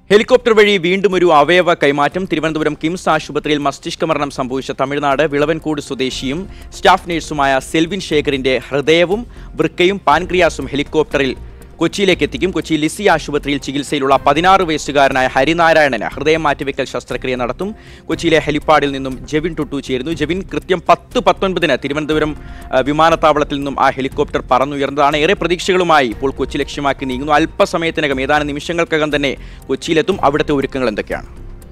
helicopter വഴി വീണ്ടും ഒരു അവയവ കൈമാറ്റം തിരുവനന്തപുരം കിംസ് ആശുപത്രിയിൽ മസ്തിഷ്ക മരണം സംഭവിച്ച തമിഴ്നാട് വിളവൻകൂട് സ്വദേശിയും സ്റ്റാഫ് നഴ്സുമായ സെൽവിൻ ശേഖറിന്റെ ഹൃദയവും വൃക്കയും പാൻക്രിയാസും ഹെലികോപ്റ്ററിൽ കൊച്ചിയിലേക്ക് എത്തിക്കും കൊച്ചി ലിസി ആശുപത്രിയിൽ ചികിത്സയിലുള്ള പതിനാറ് വയസ്സുകാരനായ ഹരിനാരായണന് ഹൃദയം മാറ്റിവെക്കൽ ശസ്ത്രക്രിയ നടത്തും കൊച്ചിയിലെ ഹെലിപ്പാഡിൽ നിന്നും ജെവിൻ ടുട്ടു ചേരുന്നു ജെവിൻ കൃത്യം പത്ത് പത്തൊൻപതിന് തിരുവനന്തപുരം ആ, വിമാനത്താവളത്തിൽ നിന്നും ആ ഹെലികോപ്റ്റർ പറന്നുയർന്നതാണ് ഏറെ പ്രതീക്ഷകളുമായി ഇപ്പോൾ കൊച്ചി ലക്ഷ്യമാക്കി നീങ്ങുന്നു അല്പസമയത്തിനകം ഏതാനും നിമിഷങ്ങൾക്കകം തന്നെ കൊച്ചിയിലെത്തും അവിടുത്തെ ഒരുക്കങ്ങൾ എന്തൊക്കെയാണ്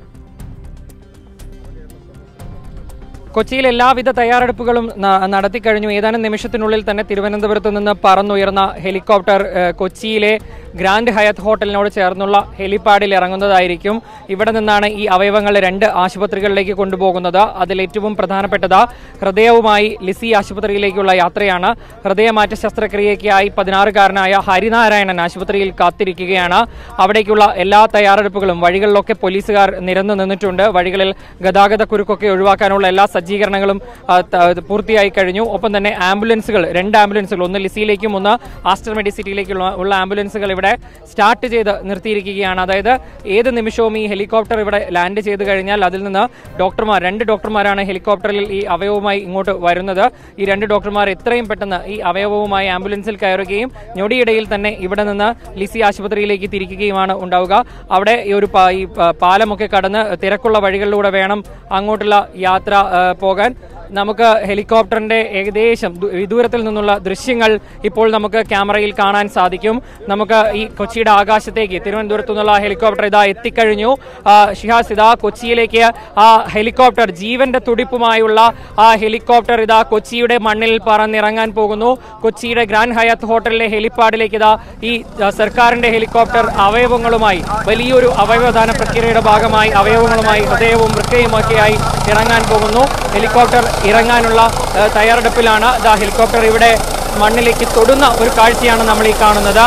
കൊച്ചിയിൽ എല്ലാവിധ തയ്യാറെടുപ്പുകളും ന- നടത്തിക്കഴിഞ്ഞു ഏതാനും നിമിഷത്തിനുള്ളിൽ തന്നെ തിരുവനന്തപുരത്ത് നിന്ന് പറന്നുയർന്ന ഹെലികോപ്റ്റർ ഏഹ്, കൊച്ചിയിലെ ഗ്രാൻഡ് ഹയത്ത് ഹോട്ടലിനോട് ചേർന്നുള്ള ഹെലിപാഡിൽ ഇറങ്ങുന്നതായിരിക്കും ഇവിടെ നിന്നാണ് ഈ അവയവങ്ങൾ രണ്ട് ആശുപത്രികളിലേക്ക് കൊണ്ടുപോകുന്നത് അതിൽ ഏറ്റവും പ്രധാനപ്പെട്ടത് ഹൃദയവുമായി ലിസി ആശുപത്രിയിലേക്കുള്ള യാത്രയാണ് ഹൃദയമാറ്റ ശസ്ത്രക്രിയയ്ക്കായി പതിനാറുകാരനായ ഹരിനാരായണൻ ആശുപത്രിയിൽ കാത്തിരിക്കുകയാണ് അവിടേക്കുള്ള എല്ലാ തയ്യാറെടുപ്പുകളും വഴികളിലൊക്കെ പോലീസുകാർ നിരന്നു നിന്നിട്ടുണ്ട് വഴികളിൽ ഗതാഗത കുരുക്കൊക്കെ ഒഴിവാക്കാനുള്ള എല്ലാ സജ്ജീകരണങ്ങളും ആ, ത- പൂർത്തിയായി കഴിഞ്ഞു ഒപ്പം തന്നെ ആംബുലൻസുകൾ രണ്ട് ആംബുലൻസുകൾ ഒന്ന് ലിസിയിലേക്കും ഒന്ന് ആസ്റ്റർ മെഡിസിറ്റിയിലേക്കുള്ള ഉള്ള ആംബുലൻസുകൾ ഇവിടെ സ്റ്റാർട്ട് ചെയ്ത് നിർത്തിയിരിക്കുകയാണ് അതായത് ഏത് നിമിഷവും ഈ ഹെലികോപ്റ്റർ ഇവിടെ ലാൻഡ് ചെയ്ത് കഴിഞ്ഞാൽ അതിൽ നിന്ന് ഡോക്ടർമാർ രണ്ട് ഡോക്ടർമാരാണ് ഹെലികോപ്റ്ററിൽ ഈ അവയവവുമായി ഇങ്ങോട്ട് വരുന്നത് ഈ രണ്ട് ഡോക്ടർമാർ എത്രയും പെട്ടെന്ന് ഈ അവയവവുമായി ആംബുലൻസിൽ കയറുകയും ഞൊടിയിടയിൽ തന്നെ ഇവിടെ നിന്ന് ലിസി ആശുപത്രിയിലേക്ക് തിരിക്കുകയുമാണ് ഉണ്ടാവുക അവിടെ ഈ ഒരു പാ- ഈ പ- പാലമൊക്കെ കടന്ന് തിരക്കുള്ള വഴികളിലൂടെ വേണം അങ്ങോട്ടുള്ള യാത്ര ആ, പോകാൻ നമുക്ക് ഹെലികോപ്റ്ററിന്റെ ഏകദേശം ദു- വിദൂരത്തിൽ നിന്നുള്ള ദൃശ്യങ്ങൾ ഇപ്പോൾ നമുക്ക് ക്യാമറയിൽ കാണാൻ സാധിക്കും നമുക്ക് ഈ കൊച്ചിയുടെ ആകാശത്തേക്ക് തിരുവനന്തപുരത്തു നിന്നുള്ള ഹെലികോപ്റ്റർ ഇതാ എത്തിക്കഴിഞ്ഞു ആ, ഷിഹാസ് ഇതാ കൊച്ചിയിലേക്ക് ആ ഹെലികോപ്റ്റർ ജീവന്റെ തുടിപ്പുമായുള്ള ആ ഹെലികോപ്റ്റർ ഇതാ കൊച്ചിയുടെ മണ്ണിൽ പറന്നിറങ്ങാൻ പോകുന്നു കൊച്ചിയുടെ ഗ്രാൻഡ് ഹയാത്ത് ഹോട്ടലിലെ ഹെലിപ്പാഡിലേക്ക് ഇതാ ഈ ആ, സർക്കാരിന്റെ ഹെലികോപ്റ്റർ അവയവങ്ങളുമായി വലിയൊരു അവയവദാന പ്രക്രിയയുടെ ഭാഗമായി അവയവങ്ങളുമായി ഹൃദയവും വൃക്കയുമൊക്കെയായി ഇറങ്ങാൻ പോകുന്നു ഹെലികോപ്റ്റർ ഇറങ്ങാനുള്ള ആ, തയ്യാറെടുപ്പിലാണ് ഇതാ ഹെലികോപ്റ്റർ ഇവിടെ മണ്ണിലേക്ക് തൊടുന്ന ഒരു കാഴ്ചയാണ് നമ്മൾ ഈ കാണുന്നത്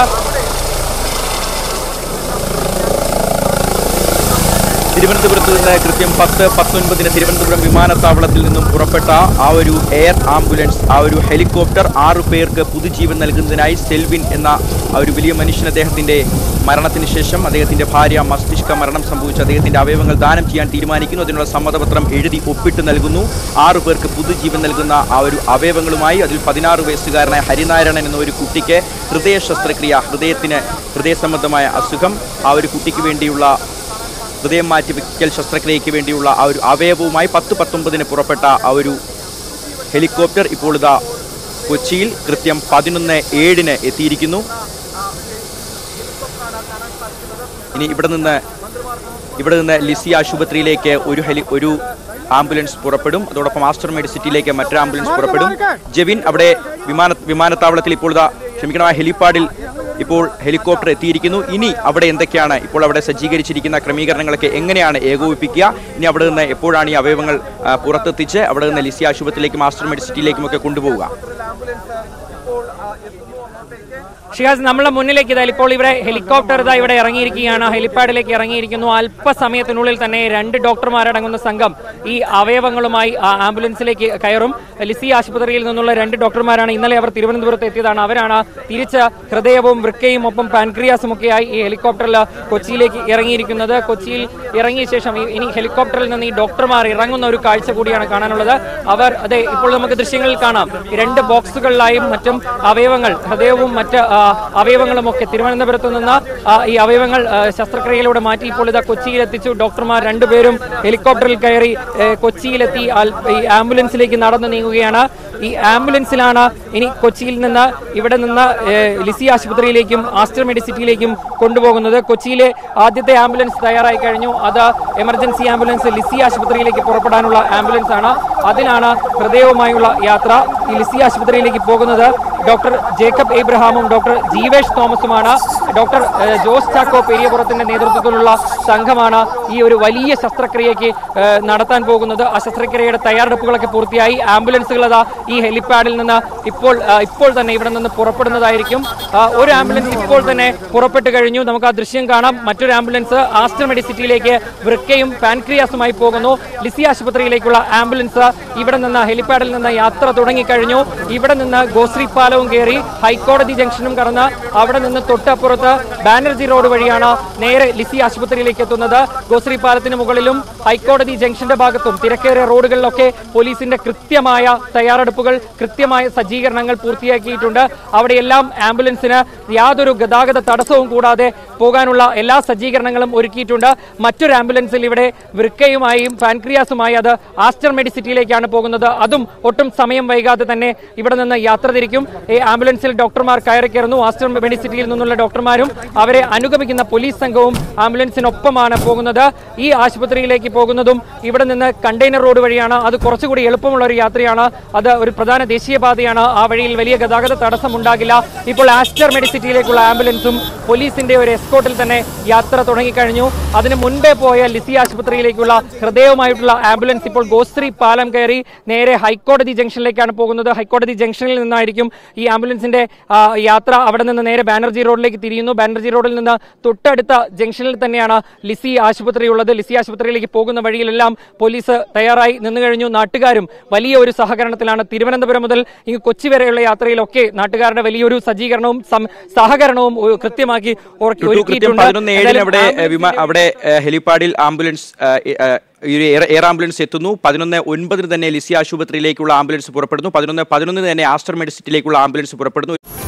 തിരുവനന്തപുരത്ത് നിന്ന് കൃത്യം പത്ത് പത്തൊൻപതിന് തിരുവനന്തപുരം വിമാനത്താവളത്തിൽ നിന്നും പുറപ്പെട്ട ആ ഒരു എയർ ആംബുലൻസ് ആ ഒരു ഹെലികോപ്റ്റർ ആറു പേർക്ക് പുതുജീവൻ നൽകുന്നതിനായി സെൽവിൻ എന്ന ആ ഒരു വലിയ മനുഷ്യൻ അദ്ദേഹത്തിന്റെ മരണത്തിന് ശേഷം അദ്ദേഹത്തിന്റെ ഭാര്യ മസ്തിഷ്ക മരണം സംഭവിച്ച അദ്ദേഹത്തിന്റെ അവയവങ്ങൾ ദാനം ചെയ്യാൻ തീരുമാനിക്കുന്നു അതിനുള്ള സമ്മതപത്രം എഴുതി ഒപ്പിട്ട് നൽകുന്നു ആറു പേർക്ക് പുതുജീവൻ നൽകുന്ന ആ ഒരു അവയവങ്ങളുമായി അതിൽ പതിനാറ് വയസ്സുകാരനായ ഹരിനാരായണൻ എന്ന ഒരു കുട്ടിക്ക് ഹൃദയ ശസ്ത്രക്രിയ ഹൃദയത്തിന് ഹൃദയ സംബന്ധമായ അസുഖം ആ ഒരു കുട്ടിക്ക് വേണ്ടിയുള്ള ഹൃദയം മാറ്റിവെക്കൽ ശസ്ത്രക്രിയയ്ക്ക് വേണ്ടിയുള്ള ആ ഒരു അവയവവുമായി പത്ത് പത്തൊമ്പതിന് പുറപ്പെട്ട ആ ഒരു ഹെലികോപ്റ്റർ ഇപ്പോൾ ഇതാ കൊച്ചിയിൽ കൃത്യം പതിനൊന്ന് ഏഴിന് എത്തിയിരിക്കുന്നു ഇനി ഇവിടെ നിന്ന് ഇവിടെ നിന്ന് ലിസി ആശുപത്രിയിലേക്ക് ഒരു ഹെലി ഒരു ആംബുലൻസ് പുറപ്പെടും അതോടൊപ്പം ആസ്റ്റർ മെഡിസിറ്റിയിലേക്ക് മറ്റൊരു ആംബുലൻസ് പുറപ്പെടും ജെവിൻ അവിടെ വിമാന വിമാനത്താവളത്തിൽ ഇപ്പോൾ ഇതാ ക്ഷമിക്കണം ആ ഹെലിപ്പാഡിൽ ഇപ്പോൾ ഹെലികോപ്റ്റർ എത്തിയിരിക്കുന്നു ഇനി അവിടെ എന്തൊക്കെയാണ് ഇപ്പോൾ അവിടെ സജ്ജീകരിച്ചിരിക്കുന്ന ക്രമീകരണങ്ങളൊക്കെ എങ്ങനെയാണ് ഏകോപിപ്പിക്കുക ഇനി അവിടെ നിന്ന് എപ്പോഴാണ് ഈ അവയവങ്ങൾ ആ, പുറത്തെത്തിച്ച് അവിടെ നിന്ന് ലിസി ആശുപത്രിയിലേക്കും മാസ്റ്റർ മെഡിസിറ്റിയിലേക്കും ഒക്കെ കൊണ്ടുപോവുക ഷിയാസ് നമ്മളെ മുന്നിലേക്ക് ഇതാ ഇപ്പോൾ ഇവിടെ ഹെലികോപ്റ്റർ ഇതാ ഇവിടെ ഇറങ്ങിയിരിക്കുകയാണ് ഹെലിപ്പാഡിലേക്ക് ഇറങ്ങിയിരിക്കുന്നു അല്പസമയത്തിനുള്ളിൽ തന്നെ രണ്ട് ഡോക്ടർമാരടങ്ങുന്ന സംഘം ഈ അവയവങ്ങളുമായി ആ ആംബുലൻസിലേക്ക് കയറും ലിസി ആശുപത്രിയിൽ നിന്നുള്ള രണ്ട് ഡോക്ടർമാരാണ് ഇന്നലെ അവർ തിരുവനന്തപുരത്ത് എത്തിയതാണ് അവരാണ് തിരിച്ച് ഹൃദയവും വൃക്കയും ഒപ്പം പാൻക്രിയാസും ഒക്കെയായി ഈ ഹെലികോപ്റ്ററിൽ കൊച്ചിയിലേക്ക് ഇറങ്ങിയിരിക്കുന്നത് കൊച്ചിയിൽ ഇറങ്ങിയ ശേഷം ഈ- ഇനി ഹെലികോപ്റ്ററിൽ നിന്ന് ഈ ഡോക്ടർമാർ ഇറങ്ങുന്ന ഒരു കാഴ്ച കൂടിയാണ് കാണാനുള്ളത് അവർ അതെ ഇപ്പോൾ നമുക്ക് ദൃശ്യങ്ങളിൽ കാണാം ഈ രണ്ട് ബോക്സുകളിലായും മറ്റും അവയവങ്ങൾ ഹൃദയവും മറ്റ് ആ, അവയവങ്ങളും ഒക്കെ തിരുവനന്തപുരത്ത് നിന്ന് ആ, ഈ അവയവങ്ങൾ ആ, ശസ്ത്രക്രിയയിലൂടെ മാറ്റി ഇപ്പോൾ ഇതാ കൊച്ചിയിൽ എത്തിച്ചു ഡോക്ടർമാർ രണ്ടുപേരും ഹെലികോപ്റ്ററിൽ കയറി ഏ, കൊച്ചിയിലെത്തി ആൽ- ഈ ആംബുലൻസിലേക്ക് നടന്നു നീങ്ങുകയാണ് ഈ ആംബുലൻസിലാണ് ഇനി കൊച്ചിയിൽ നിന്ന് ഇവിടെ നിന്ന് ഏ, ലിസി ആശുപത്രിയിലേക്കും ആസ്റ്റർ മെഡിസിറ്റിയിലേക്കും കൊണ്ടുപോകുന്നത് കൊച്ചിയിലെ ആദ്യത്തെ ആംബുലൻസ് തയ്യാറായി കഴിഞ്ഞു അത് എമർജൻസി ആംബുലൻസ് ലിസി ആശുപത്രിയിലേക്ക് പുറപ്പെടാനുള്ള ആംബുലൻസ് ആണ് അതിലാണ് ഹൃദയവുമായുള്ള യാത്ര ഈ ലിസി ആശുപത്രിയിലേക്ക് പോകുന്നത് ഡോക്ടർ ജേക്കബ് എബ്രഹാമും ഡോക്ടർ ജീവേഷ് തോമസുമാണ് ഡോക്ടർ ഏഹ്, ജോസ് ചാക്കോ പെരിയപുറത്തിന്റെ നേതൃത്വത്തിലുള്ള സംഘമാണ് ഈ ഒരു വലിയ ശസ്ത്രക്രിയയ്ക്ക് ഏഹ്, നടത്താൻ പോകുന്നത് ആ ശസ്ത്രക്രിയയുടെ തയ്യാറെടുപ്പുകളൊക്കെ പൂർത്തിയായി ആംബുലൻസുകൾ അതാ ഈ ഹെലിപ്പാഡിൽ നിന്ന് ഇപ്പോൾ ആ, ഇപ്പോൾ തന്നെ ഇവിടെ നിന്ന് പുറപ്പെടുന്നതായിരിക്കും ആ, ഒരു ആംബുലൻസ് ഇപ്പോൾ തന്നെ പുറപ്പെട്ടു കഴിഞ്ഞു നമുക്ക് ആ ദൃശ്യം കാണാം മറ്റൊരു ആംബുലൻസ് ആസ്റ്റർ മെഡിസിറ്റിയിലേക്ക് വൃക്കയും പാൻക്രിയാസുമായി പോകുന്നു ലിസി ആശുപത്രിയിലേക്കുള്ള ആംബുലൻസ് ഇവിടെ നിന്ന് ഹെലിപ്പാഡിൽ നിന്ന് യാത്ര തുടങ്ങിക്കഴിഞ്ഞു ഇവിടെ നിന്ന് ഗോശ്രീ പാർക്ക് പാലവും കയറി ഹൈക്കോടതി ജംഗ്ഷനും കടന്ന് അവിടെ നിന്ന് തൊട്ടപ്പുറത്ത് ബാനർജി റോഡ് വഴിയാണ് നേരെ ലിസി ആശുപത്രിയിലേക്ക് എത്തുന്നത് ഗോശ്രീ പാലത്തിന് മുകളിലും ഹൈക്കോടതി ജംഗ്ഷന്റെ ഭാഗത്തും തിരക്കേറിയ റോഡുകളിലൊക്കെ പോലീസിന്റെ കൃത്യമായ തയ്യാറെടുപ്പുകൾ കൃത്യമായ സജ്ജീകരണങ്ങൾ പൂർത്തിയാക്കിയിട്ടുണ്ട് അവിടെയെല്ലാം ആംബുലൻസിന് യാതൊരു ഗതാഗത തടസ്സവും കൂടാതെ പോകാനുള്ള എല്ലാ സജ്ജീകരണങ്ങളും ഒരുക്കിയിട്ടുണ്ട് മറ്റൊരു ആംബുലൻസിൽ ഇവിടെ വൃക്കയുമായും പാൻക്രിയാസുമായി അത് ആസ്റ്റർ മെഡിസിറ്റിയിലേക്കാണ് പോകുന്നത് അതും ഒട്ടും സമയം വൈകാതെ തന്നെ ഇവിടെ നിന്ന് യാത്ര തിരിക്കും ഈ ആംബുലൻസിൽ ഡോക്ടർമാർ കയറി കയറുന്നു ആസ്റ്റർ മെഡിസിറ്റിയിൽ നിന്നുള്ള ഡോക്ടർമാരും അവരെ അനുഗമിക്കുന്ന പോലീസ് സംഘവും ആംബുലൻസിനൊപ്പമാണ് പോകുന്നത് ഈ ആശുപത്രിയിലേക്ക് പോകുന്നതും ഇവിടെ നിന്ന് കണ്ടെയ്നർ റോഡ് വഴിയാണ് അത് കുറച്ചുകൂടി എളുപ്പമുള്ള ഒരു യാത്രയാണ് അത് ഒരു പ്രധാന ദേശീയപാതയാണ് ആ വഴിയിൽ വലിയ ഗതാഗത തടസ്സം ഉണ്ടാകില്ല ഇപ്പോൾ ആസ്റ്റർ മെഡിസിറ്റിയിലേക്കുള്ള ആംബുലൻസും പോലീസിന്റെ ഒരു എസ്കോട്ടിൽ തന്നെ യാത്ര തുടങ്ങിക്കഴിഞ്ഞു അതിന് മുൻപേ പോയ ലിസി ആശുപത്രിയിലേക്കുള്ള ഹൃദയവുമായിട്ടുള്ള ആംബുലൻസ് ഇപ്പോൾ ഗോശ്രീ പാലം കയറി നേരെ ഹൈക്കോടതി ജംഗ്ഷനിലേക്കാണ് പോകുന്നത് ഹൈക്കോടതി ജംഗ്ഷനിൽ നിന്നായിരിക്കും ഈ ആംബുലൻസിന്റെ ആ, യാത്ര അവിടെ നിന്ന് നേരെ ബാനർജി റോഡിലേക്ക് തിരിയുന്നു ബാനർജി റോഡിൽ നിന്ന് തൊട്ടടുത്ത ജംഗ്ഷനിൽ തന്നെയാണ് ലിസി ആശുപത്രി ഉള്ളത് ലിസി ആശുപത്രിയിലേക്ക് പോകുന്ന വഴിയിലെല്ലാം പോലീസ് തയ്യാറായി നിന്നു കഴിഞ്ഞു നാട്ടുകാരും വലിയ ഒരു സഹകരണത്തിലാണ് തിരുവനന്തപുരം മുതൽ ഇങ്ങ് കൊച്ചി വരെയുള്ള യാത്രയിലൊക്കെ നാട്ടുകാരുടെ വലിയൊരു സജ്ജീകരണവും സം- സഹകരണവും ഉ- കൃത്യമാക്കി ഉറക്കി- ടുട്ടു കൃത്യം ഒരുക്കിയിട്ടുണ്ട് പതിനൊന്ന് ഏഴിന് ഏതായാലും അവിടെ ആംബുലൻസ് വിമാ അവിടെ ഏഹ്, ഹെലിപ്പാഡിൽ ആംബുലൻസ് ഏഹ്, ഏഹ്, ഈ ഒരു എയർ എയർ ആംബുലൻസ് എത്തുന്നു പതിനൊന്ന് ഒൻപതിന് തന്നെ ലിസി ആശുപത്രിയിലേക്കുള്ള ആംബുലൻസ് പുറപ്പെടുന്നു പതിനൊന്ന് പതിനൊന്നിന് തന്നെ ആസ്റ്റർ മെഡിസിറ്റിയിലേക്കുള്ള ആംബുലൻസ് പുറപ്പെടുന്നു